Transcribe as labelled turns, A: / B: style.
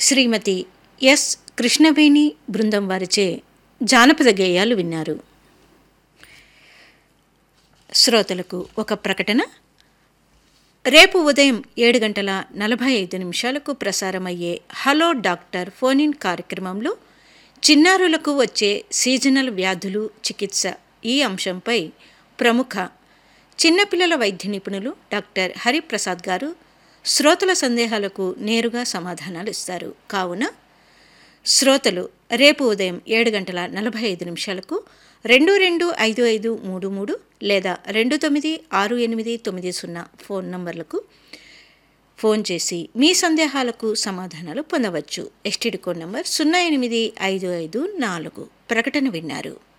A: శ్రీమతి yes Krishnaveni బృందం వారిచే జానపద గేయాలు విన్నారు శ్రోతలకు ఒక ప్రకటన రేపు ఉదయం ఏడు గంటల నలభై ఐదు నిమిషాలకు ప్రసారమయ్యే హలో డాక్టర్ ఫోన్ ఇన్ కార్యక్రమంలో చిన్నారులకు వచ్చే సీజనల్ వ్యాధులు చికిత్స ఈ అంశంపై ప్రముఖ చిన్నపిల్లల వైద్య నిపుణులు డాక్టర్ హరిప్రసాద్ గారు శ్రోతల సందేహాలకు నేరుగా సమాధానాలు ఇస్తారు కావున శ్రోతలు రేపు ఉదయం ఏడు గంటల నలభై ఐదు నిమిషాలకు రెండు రెండు ఐదు ఐదు మూడు మూడు లేదా రెండు తొమ్మిది ఆరు ఎనిమిది తొమ్మిది సున్నా ఫోన్ నంబర్లకు ఫోన్ చేసి మీ సందేహాలకు సమాధానాలు పొందవచ్చు ఎస్టీడీ కోడ్ నంబర్ సున్నా ఎనిమిది ఐదు ఐదు నాలుగు ప్రకటన విన్నారు